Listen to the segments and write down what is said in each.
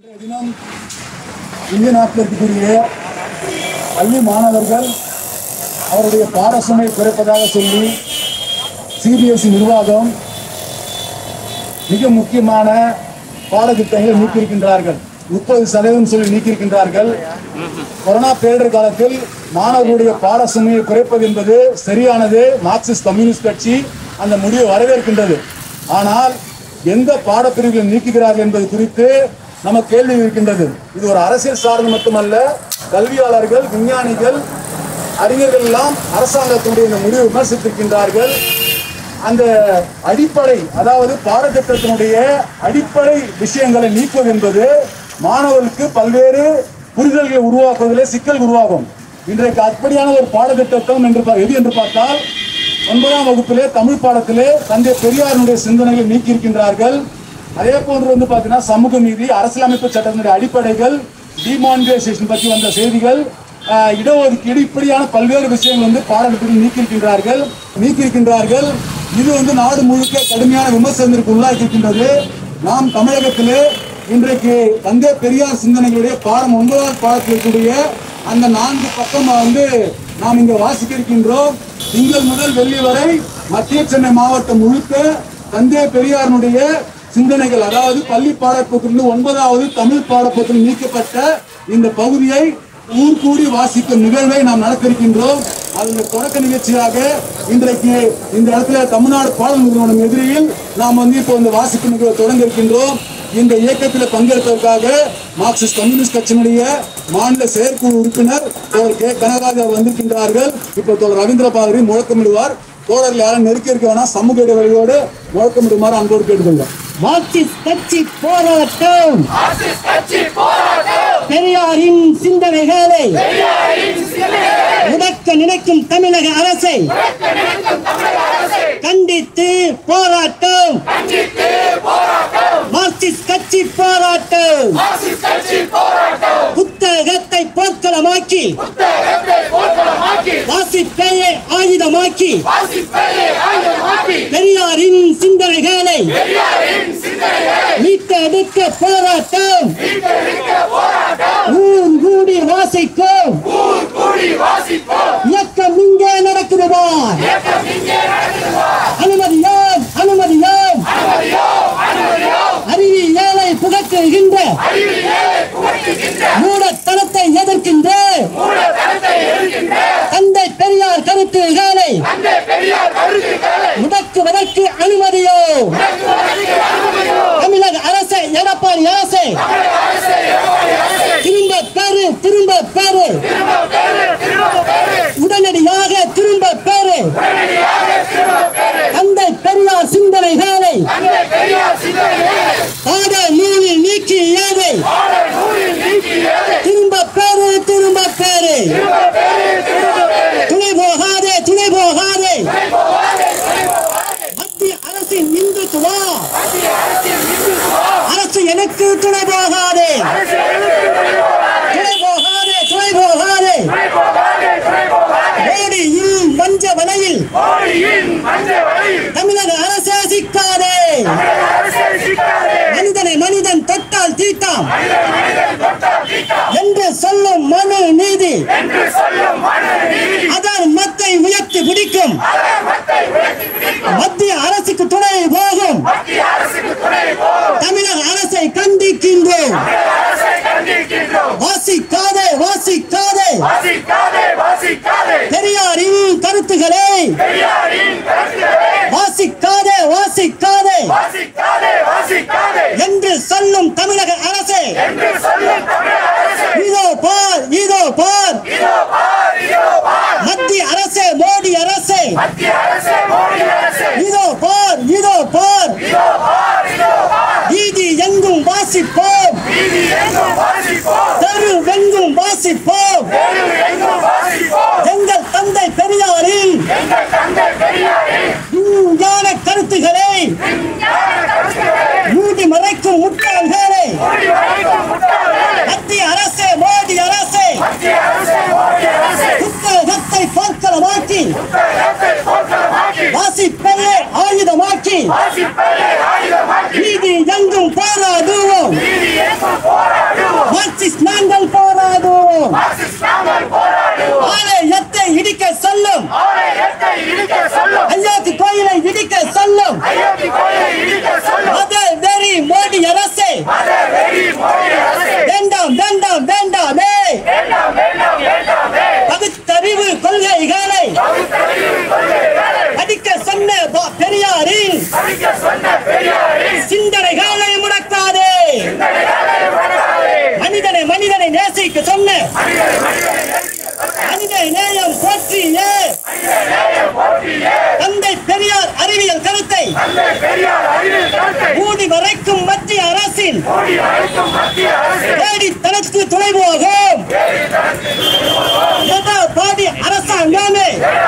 தினம் இந்திய நாட்டில் இருக்கக்கூடிய பள்ளி மாணவர்கள் அவருடைய பாடசுமை குறைப்பதாக சொல்லி சிபிஎஸ்இ நிர்வாகம் மிக முக்கியமான பாடத்திட்டங்களை நீக்கியிருக்கின்றார்கள் முப்பது சதவீதம் சொல்லி நீக்கியிருக்கின்றார்கள் கொரோனா பேரிடர் காலத்தில் மாணவர்களுடைய பாடசுமையை குறைப்பது என்பது சரியானது மார்க்சிஸ்ட் கம்யூனிஸ்ட் கட்சி அந்த முடிவை வரவேற்கின்றது ஆனால் எந்த பாடப்பிரிவுகளை நீக்குகிறார்கள் என்பது குறித்து நம்ம கேள்வி இருக்கின்றது இது ஒரு அரசியல் சார்ந்து மட்டுமல்ல கல்வியாளர்கள் விஞ்ஞானிகள் அறிஞர்கள் எல்லாம் அரசாங்கத்தினுடைய இந்த முடிவை விமர்சித்திருக்கின்றார்கள் அந்த அடிப்படை அதாவது பாடத்திட்டத்தினுடைய அடிப்படை விஷயங்களை நீக்குவது என்பது மாணவர்களுக்கு பல்வேறு புரிதல்களை உருவாக்குவதிலே சிக்கல் உருவாகும் இன்றைக்கு அப்படியான ஒரு பாடத்திட்டம் என்று பா- எது என்று பார்த்தால் ஒன்பதாம் வகுப்பிலே தமிழ் பாடத்திலே தந்தை பெரியாருடைய சிந்தனைகளை நீக்கியிருக்கின்றார்கள் அதே போன்று வந்து பார்த்தீங்கன்னா சமூக நீதி அரசியலமைப்பு சட்டத்தினுடைய அடிப்படைகள் டிமானிட்டைசேஷன் பற்றி வந்த செய்திகள் ஆஹ், இடஒதுக்கீடு இப்படியான பல்வேறு விஷயங்கள் வந்து பாடத்திட்டத்தில் நீக்கியிருக்கின்றார்கள் நீக்கியிருக்கின்றார்கள் இது வந்து நாடு முழுக்க கடுமையான விமர்சனத்திற்கு உள்ளாக்கி இருக்கின்றது நாம் தமிழகத்திலே இன்றைக்கு தந்தை பெரியார் சிந்தனைகளுடைய பாடம் ஒன்பதாவது பாடத்தில் இருக்கக்கூடிய அந்த நான்கு பக்கம் வந்து நாம் இங்க வாசிக்க இருக்கின்றோம் திங்கள் முதல் வெள்ளி வரை மத்திய சென்னை மாவட்டம் முழுக்க தந்தை பெரியாருடைய சிந்தனைகள் அதாவது பள்ளி பாடப்புத்திலிருந்து ஒன்பதாவது தமிழ் பாடப்புத்தில் நீக்கப்பட்ட இந்த பகுதியை ஊர் கூடி வாசிக்கும் நிகழ்வை நாம் நடத்திருக்கின்றோம் அதனுடைய தொடக்க நிகழ்ச்சியாக இன்றைக்கு இந்த இடத்துல தமிழ்நாடு பாடல் நிறுவனம் எதிரில் நாம் வந்து இப்போ இந்த வாசிப்பு நிகழ்வை தொடங்க இருக்கின்றோம் இந்த இயக்கத்தில் பங்கேற்பதற்காக மார்க்சிஸ்ட் கம்யூனிஸ்ட் கட்சியினுடைய மாநில செயற்குழு உறுப்பினர் தோழர் கே கனகராஜ் வந்திருக்கின்றார்கள் இப்போ தோழர் ரவீந்திர பாதரி முழக்கமிடுவார் தோழர்கள் யாரும் நெருக்கி இருக்க வேணாம் சமூக இடைவெளியோடு முழக்கமிடுமாறு அன்போடு கேட்டுக்கொள்கிறோம் மார்க்சிஸ்ட் கட்சி போராட்டம் பெரியாரின் சிந்தனைகளை முடக்க நினைக்கும் தமிழக அரசை கண்டித்து போராட்டம் மார்க்சிஸ்ட் கட்சி போராட்டம் புத்தகத்தை போர்க்களமாக்கி வாசிப்பையை ஆயுதமாக்கி பெரியாரின் சிந்தனைகளை மீட்டெடுக்க போராட்டம் ஊர் கூடி வாசிக்கும் இயக்கம் இங்கே நடக்குதுமா அனுமதியோம் அனுமதியோம் அறிவியலை புகற்றுகின்ற மூடத்தனத்தை எதிர்க்கின்ற தந்தை பெரியார் கருத்துகளை முடக்குவதற்கு அனுமதியோ தமிழக அரசு எடப்பாடி அரசு திரும்ப பெறு திரும்ப பெறு உடனடியாக திரும்ப பெறு தந்தை பெரியார் சிந்தனைகளை பாட நூலில் நீக்கியதை திரும்ப பெறு திரும்ப பெறு துணை போகாதே துணை போகாதே மத்திய அரசின் இந்துத்துவா அரசு எனக்கு துணை போகாதே துணை போகாதே துணை போகாதே மோடியில் மஞ்ச வலையில் தமிழக அரசே சிக்காதே மனிதனை மனிதன் தொட்டால் தீட்டாம் என்று சொல்லும் மனு நீதி அதன் மத்தை உயர்த்தி பிடிக்கும் மத்திய அரசுக்கு துணை போகும் தமிழக அரசை கண்டிக்கின்றோம் வாசிக்காதே வாசிக்காதே பெரியாரின் கருத்துக்களை வாசிக்காதே வாசிக்காதே என்று சொல்லும் தமிழக அரசே இதோ பார் இதோ பார் மத்திய அரசே மோடி அரசே இதோ பார் இதோ பார் வீதி எங்கும் வாசிப்போம் தெரு வெங்கும் வாசிப்போம் எங்கள் தந்தை பெரியாரின் விஞ்ஞான கருத்துக்களை மூடி மறைக்கும் முட்டாள்களை மத்திய அரசே மோடி அரசே புத்தகத்தை போர்க்களமாக்கி வாசிப்பையை ஆயுதமாக்கி நீதி எங்கும் போராடுவோம் போராடுவோம் ஆலயத்தை இடிக்க சொல்லும் அயோத்தி கோயிலை இடிக்க சொல்லும் அதே வெறி மோடி அரசே வேண்டாம் வேண்டாம் வேண்டாமே பகுத்தறிவு கொள்கைகளை அடிக்க சொன்ன பா- பெரியாரின் சிந்தனைகளை முடக்காதே மனிதனை மனிதனை நேசிக்க சொன்ன மனித நேயம் போற்றிய தந்தை பெரியார் அறிவியல் கருத்தை மூடி மறைக்கும் மத்திய அரசின் தேடி தனக்கு துணை போகும் எதா பாடி அரசாங்கமே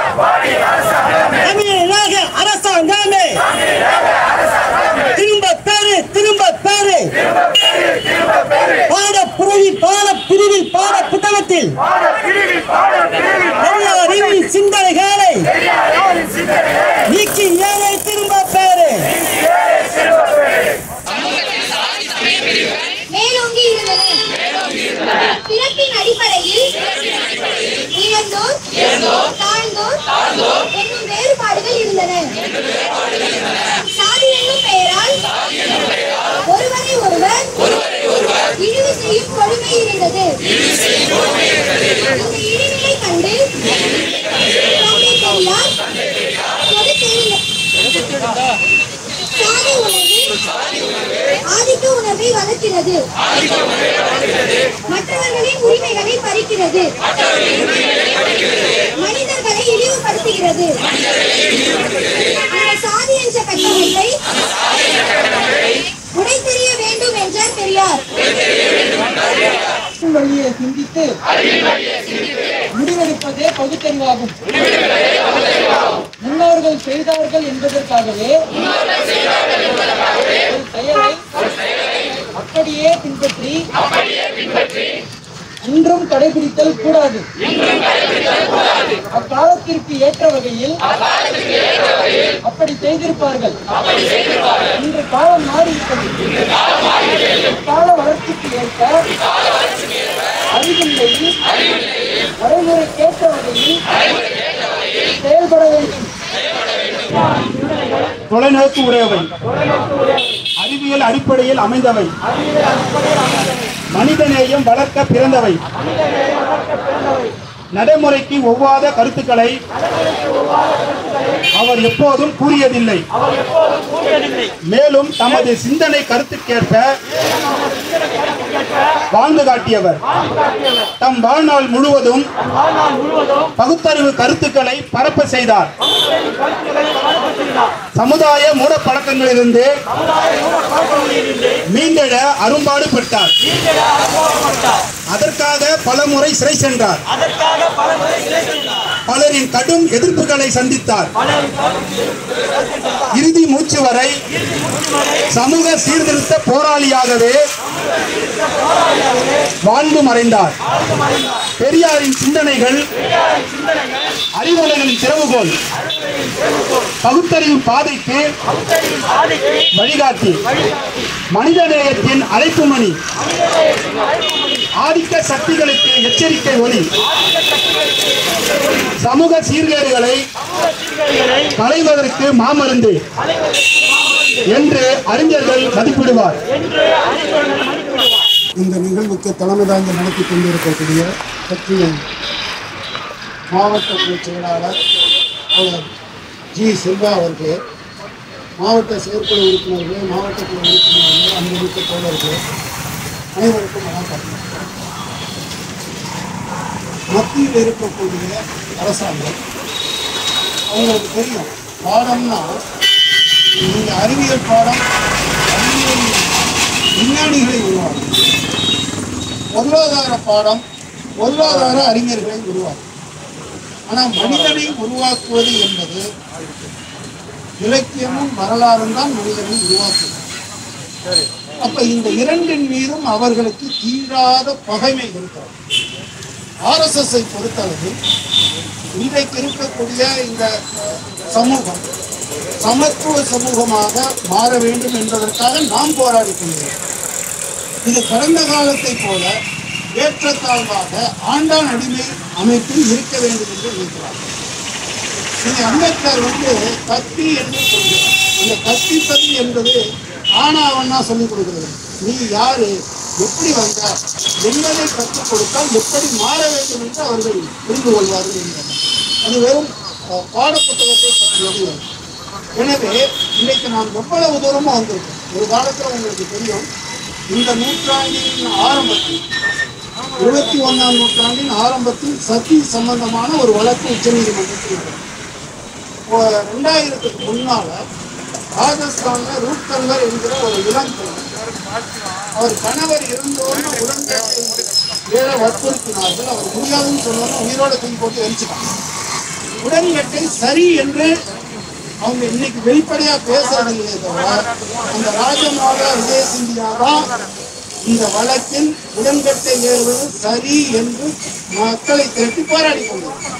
தமிழக அரசாங்கமே திரும்ப பேரு திரும்ப பேரு பாட பிரிவில் பாட பிரிவில் பாட புத்தகத்தில் பெரியாரின் சிந்தனைகளை நீக்கி ஏழை திரும்ப பேரு மேலோங்கி இருந்தன பிறப்பின் அடிப்படையில் உயர்ந்தோர் தாழ்ந்தோர் என்னும் வேறுபாடுகள் இருந்தன சாதி என்னும் பெயரால் ஒருவரை ஒருவர் இழிவு செய்யும் கொடுமை இருந்தது இந்த இழிவினை கண்டு தந்தை பெரியார் பொது தெரிந்த சாதி உணர்வு ஆதிக்க உணர்வை வளர்க்கிறது மற்றவர்களின் உரிமைகளை பறிக்கிறது மனிதர்களை இழிவுபடுத்துகிறது அந்த சாதி என்ற கட்டமைப்பை உடைத்தெறிய வேண்டும் என்றார் பெரியார் வழியை சிந்தித்து முடிவெடுப்பதே பகுத்தறிவாகும் முன்னோர்கள் செய்தார்கள் என்பதற்காகவே ஒரு செயலை அப்படியே பின்பற்றி இன்றும் கடைபிடித்தல் கூடாது அக்காலத்திற்கு ஏற்ற வகையில் அப்படி செய்திருப்பார்கள் இன்று காலம் மாறிவிட்டது கால வளர்ச்சிக்கு ஏற்ப அறிவில்லையில் வரைமுறைக்கேற்ற வகையில் செயல்பட வேண்டும் தொலைநோக்கு உடையவை அறிவியல் அடிப்படையில் அமைந்தவை மனிதநேயம் வளர்க்க பிறந்தவை நடைமுறைக்கு ஒவ்வாத கருத்துக்களை அவர் எப்போதும் கூறியதில்லை மேலும் தமது சிந்தனை கருத்துக்கேற்ப வாழ்ந்து காட்டியவர் தம் வாழ்நாள் முழுவதும் பகுத்தறிவு கருத்துக்களை பரப்ப செய்தார் சமுதாய மூடப்பழக்கங்களிலிருந்து மீண்டெழ அரும்பாடு பட்டார் அதற்காக பல முறை சிறை சென்றார் பலரின் கடும் எதிர்ப்புகளை சந்தித்தார் இறுதி மூச்சு வரை சமூக சீர்திருத்த போராளியாகவே வாழ்ந்து மறைந்தார் பெரியாரின் சிந்தனைகள் அறிவுலகின் திறவுகோல் பகுத்தறிவு பாதைக்கு வழிகாட்டி மனிதநேயத்தின் அழைப்புமணி ஆதிக்க சக்திகளுக்கு எச்சரிக்கை ஒலி சமூக சீர்கேடுகளை களைவதற்கு மாமருந்து என்று அறிஞர்கள் மதிப்பிடுவார் இந்த நிகழ்வுக்கு தலைமை தாங்கி நடத்தி கொண்டிருக்கக்கூடிய கட்சியின் மாவட்ட துணைச் செயலாளர் அவர் ஜி செல்வா அவர்களே மாவட்ட செயற்குழு உறுப்பினர்களே மாவட்ட குழு உறுப்பினர்களே அன்புமிக்க தோழர்களே அனைவருக்கும் வணக்கம் மத்தியில் இருக்கக்கூடிய அரசாங்கம் அவங்களுக்கு தெரியும் பாடம்னா நீங்கள் அறிவியல் பாடம் அறிவியல் விஞ்ஞானிகளை உருவாக்கும் பொருளாதார பாடம் பொருளாதார அறிஞர்களை உருவாக்கும் ஆனால் மனிதனை உருவாக்குவது என்பது இலக்கியமும் வரலாறும் தான் மனிதனை உருவாக்குவது அப்ப இந்த இரண்டின் மீதும் அவர்களுக்கு தீராத பகைமை இருக்கிறது ஆர்எஸ்எஸ்ஐ பொறுத்தளவில் இன்றைக்கு இருக்கக்கூடிய இந்த அஹ், சமூகம் சமத்துவ சமூகமாக மாற வேண்டும் என்பதற்காக நாம் போராடி கொண்டிருக்கிறோம் இது கடந்த காலத்தை போல ஏற்றத்தாழ்வாக ஆண்டான் அடிமை அமைப்பில் இருக்க வேண்டும் என்று நினைக்கிறார் இது அம்பேத்கர் வந்து கத்தி என்று சொல்கிறார் அந்த கத்திப்பதி என்பது ஆனாவண்ணா சொல்லிக் கொடுக்கிறது நீ யாரு எப்படி வந்த என்பதை கற்றுக் கொடுத்தால் எப்படி மாற வேண்டும் என்று அவர்கள் புரிந்து கொள்வார்கள் என்கிறார் அது வெறும் அஹ், பாடப்புத்தகத்தை பற்றியது அல்ல. எனவே இன்னைக்கு நாம் எவ்வளவு தூரமும் வந்திருக்கோம் ஒரு காலத்துல உங்களுக்கு தெரியும் இந்த நூற்றாண்டின் ஆரம்பத்தில் இருபத்தி ஒண்ணாம் நூற்றாண்டின் ஆரம்பத்தில் சதி சம்பந்தமான ஒரு வழக்கு உச்சநீதிமன்றத்தில் இருந்தது. இப்போ ரெண்டாயிரத்துக்கு முன்னால ராஜஸ்தான்ல ரூப்கங்கர் என்கிற ஒரு இளம் பெண் அவர் கணவர் இருந்தோன்னு உடன்கட்டை ஏழ வற்புறுத்தினார்கள் அவர் முடியாதுன்னு சொன்னோன்னு உயிரோட தூக்கி போட்டு எரிச்சுட்டாங்க உடன்கட்டை சரி என்று அவங்க இன்னைக்கு வெளிப்படையா பேசுறது இல்லையே தவிர அந்த ராஜமாதா விஜய சிந்தியா தான் இந்த வழக்கில் உடன்கட்டை ஏறுவது சரி என்று மக்களை திரட்டி போராடி கொண்டார்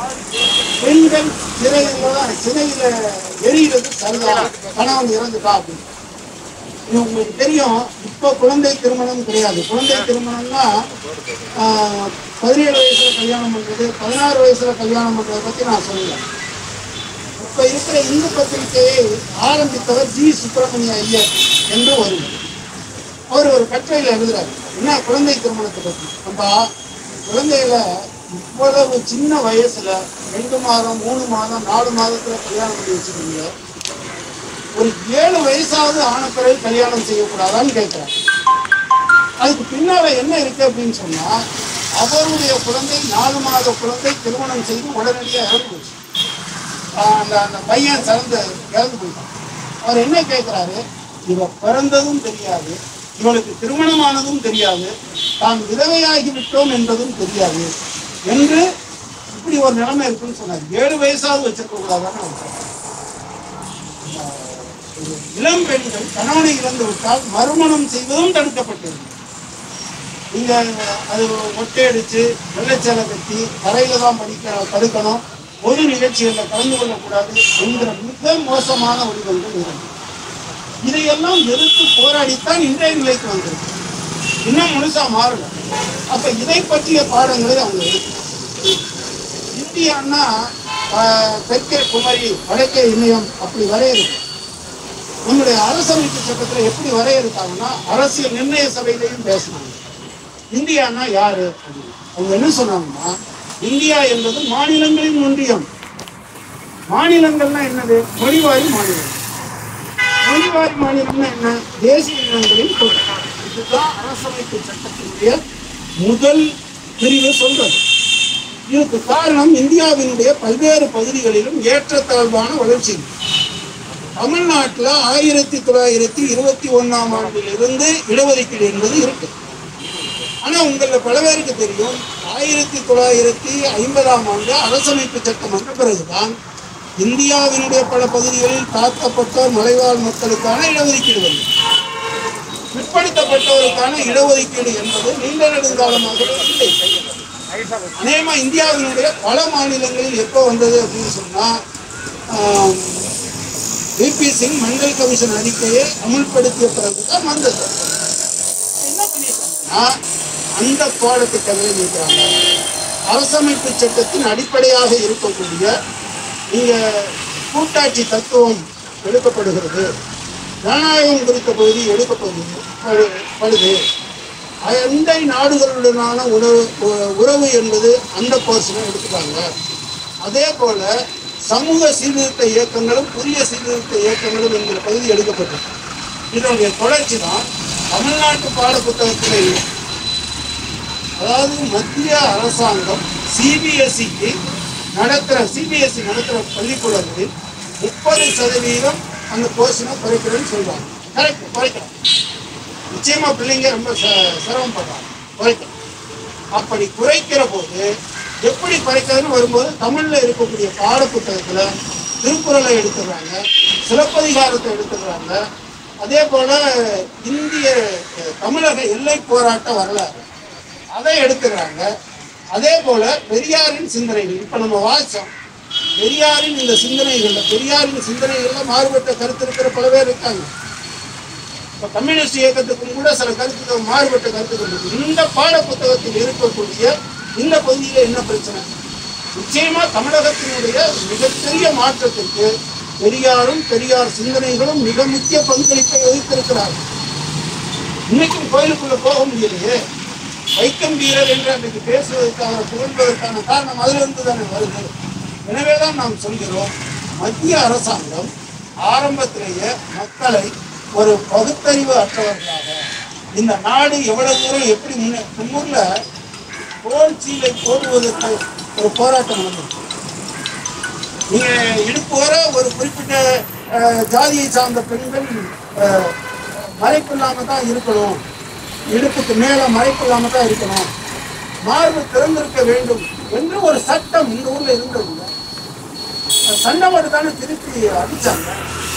பெண்கள் சிறையில தான் சிறையில எரிகிறது சரிதான் கணவன் இறந்துட்டா அப்படின்னு இது உங்களுக்கு தெரியும் இப்போ குழந்தை திருமணம் கிடையாது குழந்தை திருமணம்னா ஆஹ், பதினேழு வயசுல கல்யாணம் பண்றது பதினாறு வயசுல கல்யாணம் பண்றதை பத்தி நான் சொல்லல இப்ப இருக்கிற இந்து பத்திரிகையை ஆரம்பித்தவர் ஜி சுப்பிரமணிய ஐயர் என்று வருவார் அவர் ஒரு கட்டுரையில் எழுதுறாரு என்ன குழந்தை திருமணத்தை பத்தி நம்ம குழந்தைகளை இவ்வளவு சின்ன வயசுல ரெண்டு மாதம் மூணு மாதம் நாலு மாதத்துல கல்யாணம் பண்ணி வச்சிருக்கீங்க ஒரு ஏழு வயசாவது ஆன பிறகு கல்யாணம் செய்யக்கூடாதான்னு கேட்கிறார் அதுக்கு பின்னால என்ன இருக்கு அப்படின்னு சொன்னா அவருடைய குழந்தை நாலு மாத குழந்தை திருமணம் செய்து உடனடியாக இறந்து போச்சு ஆஹ் அந்த அந்த பையன் சிறந்து இறந்து போயிட்டான் அவர் என்ன கேட்கிறாரு இவ பிறந்ததும் தெரியாது இவளுக்கு திருமணமானதும் தெரியாது தான் விதவையாகி விட்டோம் என்பதும் தெரியாது என்று இப்படி ஒரு நிலைமை இருக்குன்னு சொன்னார் ஏழு வயசாவது வச்சிருக்க கூடாதான்னு அவர் சொன்னார். ஒரு இளம் பெண்கள் கணவனை இழந்து விட்டால் மறுமணம் செய்வதும் தடுக்கப்பட்டிருந்தது நீங்க அது மொட்டை அடிச்சு வெள்ளச்சேலை கட்டி கரையில தான் படிக்க தடுக்கணும் பொது நிகழ்ச்சிகளில் கலந்து கொள்ளக்கூடாது என்கிற மிக மோசமான வடிவங்கள் இருந்தது இதையெல்லாம் எதிர்த்து போராடித்தான் இன்றைய நிலைக்கு வந்திருக்கு இன்னும் முழுசா மாறல அப்ப இதை பற்றிய பாடங்களை அவங்க எடுக்கணும் இந்தியான்னா ஆஹ், தெற்கே குமரி வடக்கே இமயம் அப்படி வரையறுக்கும் நம்முடைய அரசமைப்பு சட்டத்துல எப்படி வரையறுத்தாங்கன்னா அரசியல் நிர்ணய சபையிலையும் பேசினாங்க இந்தியானா யாரு அப்படின்னு. அவங்க என்ன சொன்னாங்கன்னா இந்தியா என்பது மாநிலங்களின் ஒன்றியம் மாநிலங்கள்னா என்னது மொழிவாரி மாநிலம் மொழிவாரி மாநிலம்னா என்ன தேசிய இனங்களின் கூட்டம் இதுதான் அரசமைப்பு சட்டத்தினுடைய முதல் பிரிவு சொல்றது இதுக்கு காரணம் இந்தியாவினுடைய பல்வேறு பகுதிகளிலும் ஏற்றத்தாழ்வான வளர்ச்சி இருக்கு. தமிழ்நாட்டுல ஆயிரத்தி தொள்ளாயிரத்தி இருபத்தி ஒண்ணாம் ஆண்டிலிருந்து இடஒதுக்கீடு என்பது இருக்கு ஆனா உங்கள பல பேருக்கு தெரியும் ஆயிரத்தி தொள்ளாயிரத்தி ஐம்பதாம் ஆண்டு அரசமைப்பு சட்டம் வந்த பிறகுதான் இந்தியாவினுடைய பல பகுதிகளில் தாக்கப்பட்டோர் மலைவாழ் மக்களுக்கான இடஒதுக்கீடு வந்தது பிற்படுத்தப்பட்டவருக்கான இடஒதுக்கீடு என்பது நீண்ட நெடுங்காலமாகவே இல்லை அநேகமா இந்தியாவினுடைய பல மாநிலங்களில் எப்போ வந்தது அப்படின்னு சொன்னா விபி சிங் மண்டல் கமிஷன் அறிக்கையை அமுல்படுத்திய பிறகுதான் வந்தது என்ன பண்ணிட்டாங்கன்னா அந்த பாடத்திட்டங்களை நீக்கிறாங்க அரசமைப்பு சட்டத்தின் அடிப்படையாக இருக்கக்கூடிய இங்க கூட்டாட்சி தத்துவம் எடுக்கப்படுகிறது ஜனநாயகம் குறித்த பகுதி எடுக்கப்படுது படு- படுது அண்டை நாடுகளுடனான உணவு உ- உறவு என்பது அந்த போர்ஷனை எடுத்துட்டாங்க அதே போல சமூக சீர்திருத்த இயக்கங்களும் புதிய சீர்திருத்த இயக்கங்களும் என்கிற பகுதி எடுக்கப்பட்டது இதனுடைய தொடர்ச்சி தான் தமிழ்நாட்டு பாடப்புத்தகத்தில் இல்லை அதாவது மத்திய அரசாங்கம் சிபிஎஸ்சிக்கு நடத்துகிற சிபிஎஸ்சி நடத்துகிற பள்ளிக்கூடங்களில் முப்பது சதவீதம் அந்த போர்ஷனை குறைக்கிறேன்னு சொல்றாங்க கரெக்ட் குறைக்கலாம் நிச்சயமா பிள்ளைங்க ரொம்ப ச- சிரமப்படுறாங்க குறைக்கலாம் அப்படி குறைக்கிற போது எப்படி குறைக்கிறதுன்னு வரும்போது தமிழ்ல இருக்கக்கூடிய பாடப்புத்தகத்துல திருக்குறளை எடுத்துடுறாங்க சிலப்பதிகாரத்தை எடுத்துடுறாங்க அதே போல இந்திய அஹ், தமிழக எல்லை போராட்ட வரலாறு அதை எடுத்துக்கிறாங்க அதே போல பெரியாரின் சிந்தனைகள் இப்ப நம்ம வாசம் பெரியாரின் இந்த சிந்தனைகள்ல பெரியாரின் சிந்தனைகள்ல மாறுபட்ட கருத்து இருக்கிற பல பேர் இருக்காங்க இப்ப கம்யூனிஸ்ட் இயக்கத்துக்கும் கூட சில கருத்துக்கள் மாறுபட்ட கருத்துக்கள் இருக்கு இந்த பாட புத்தகத்தில் இருக்கக்கூடிய இந்த பகுதியில என்ன பிரச்சனை நிச்சயமா தமிழகத்தினுடைய மிகப்பெரிய மாற்றத்திற்கு பெரியாரும் பெரியார் சிந்தனைகளும் மிக முக்கிய பங்களிப்பை வகித்திருக்கிறார்கள் இன்னைக்கும் கோயிலுக்குள்ள போக முடியலையே வைக்கம் வீரர் என்று அன்றைக்கு பேசுவதற்கான புகழ்வதற்கான காரணம் அதிலிருந்து தானே வருது எனவேதான் நாம் சொல்கிறோம் மத்திய அரசாங்கம் ஆரம்பத்திலேயே மக்களை ஒரு பகுத்தறிவு அற்றவர்களாக இந்த நாடு எவ்வளவு தூரம் எப்படி முன்னே நம்மூர்ல தோல் சீலை போடுவதற்கு ஒரு போராட்டம் நடந்தது நீங்க இடுப்பு வர ஒரு குறிப்பிட்ட அஹ், ஜாதியை சார்ந்த பெண்கள் அஹ், மறைப்பு இல்லாம தான் இருக்கணும் இடுப்புக்கு மேல மறைப்பு இல்லாம தான் இருக்கணும் மார்பு திறந்திருக்க வேண்டும் என்று ஒரு சட்டம் இந்த ஊர்ல இருந்தது இல்ல. அந்த சண்டை மட்டும் தானே திருப்பி அடிச்சாங்க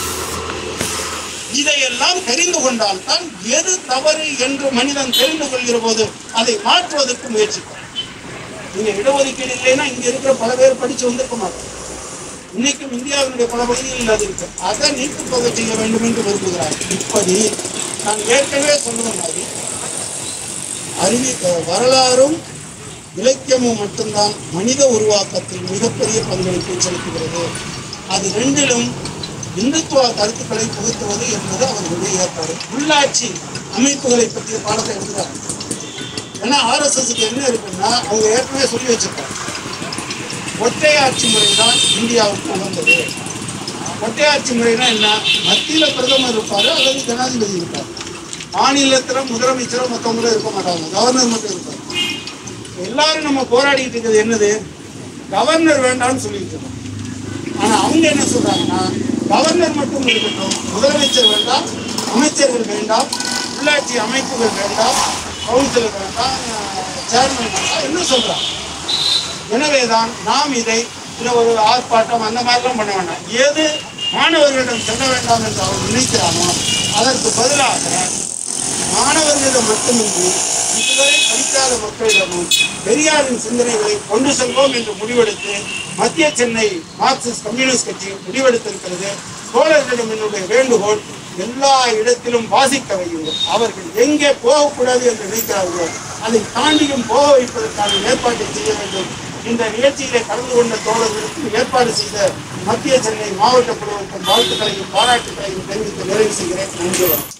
இதையெல்லாம் தெரிந்து கொண்டால் தான் எது தவறு என்று மனிதன் தெரிந்து கொள்கிற போது அதை மாற்றுவதற்கு முயற்சிப்பான் நீங்க இடஒதுக்கீடு இல்லைன்னா இங்க இருக்கிற பல பேர் படிச்சு வந்திருக்க மாட்டாங்க இன்னைக்கும் இந்தியாவினுடைய பல பகுதிகளில் அது இருக்கு அதை நீக்கு தொகை செய்ய வேண்டும் என்று விரும்புகிறார் இப்படி நான் ஏற்கனவே சொன்னது மாதிரி அறிவி அஹ் வரலாறும் இலக்கியமும் மட்டும்தான் மனித உருவாக்கத்தில் மிகப்பெரிய பங்களிப்பை செலுத்துகிறது அது ரெண்டிலும் இந்துத்துவ கருத்துக்களை புகுத்துவது என்பது அவர்களுடைய ஏற்பாடு உள்ளாட்சி அமைப்புகளை பற்றிய பாடத்தை எடுக்கிறார் ஏன்னா ஆர்எஸ்எஸ்க்கு என்ன இருக்குன்னா அவங்க ஏற்கனவே சொல்லி வச்சிருக்காங்க ஒற்றையாட்சி முறை தான் இந்தியாவுக்கு உகந்தது ஒற்றையாட்சி முறைனா என்ன மத்தியில பிரதமர் இருப்பாரு அல்லது ஜனாதிபதி இருப்பார் மாநிலத்துல முதலமைச்சரோ மற்றவங்களோ இருக்க மாட்டாங்க கவர்னர் மட்டும் இருப்பார் எல்லாரும் நம்ம போராடிட்டு இருக்கிறது என்னது கவர்னர் வேண்டாம்னு சொல்லிட்டு இருக்கோம் ஆனா அவங்க என்ன சொல்றாங்கன்னா கவர்னர் மட்டும் இருக்கட்டும் முதலமைச்சர் வேண்டாம் அமைச்சர்கள் வேண்டாம் உள்ளாட்சி அமைப்புகள் வேண்டாம் கவுன்சிலர் வேண்டாம் சேர்மன் வேண்டாம் என்ன சொல்றாங்க எனவேதான் நாம் இதை இந்த ஒரு ஆர்ப்பாட்டம் அந்த மாதிரிலாம் பண்ண வேண்டாம் எது மாணவர்களிடம் செல்ல வேண்டாம் என்று அவர் நினைக்கிறானோ அதற்கு பதிலாக மாணவர்களிடம் மட்டுமின்றி இதுவரை படிக்காத மக்களிடமும் பெரியாரின் சிந்தனைகளை கொண்டு செல்வோம் என்று முடிவெடுத்து மத்திய சென்னை மார்க்சிஸ்ட் கம்யூனிஸ்ட் கட்சி முடிவெடுத்திருக்கிறது தோழர்களிடம் என்னுடைய வேண்டுகோள் எல்லா இடத்திலும் வாசிக்க வையுங்கள் அவர்கள் எங்கே போகக்கூடாது என்று நினைக்கிறார்களோ அதை தாண்டியும் போக வைப்பதற்கான ஏற்பாட்டை செய்ய வேண்டும் இந்த நிகழ்ச்சியிலே கலந்து கொண்ட தோழர்களுக்கு ஏற்பாடு செய்த மத்திய சென்னை மாவட்ட குழுவுக்கும் வாழ்த்துக்களையும் பாராட்டுகளையும் தெரிவித்து நிறைவு செய்கிறேன் நன்றி வணக்கம்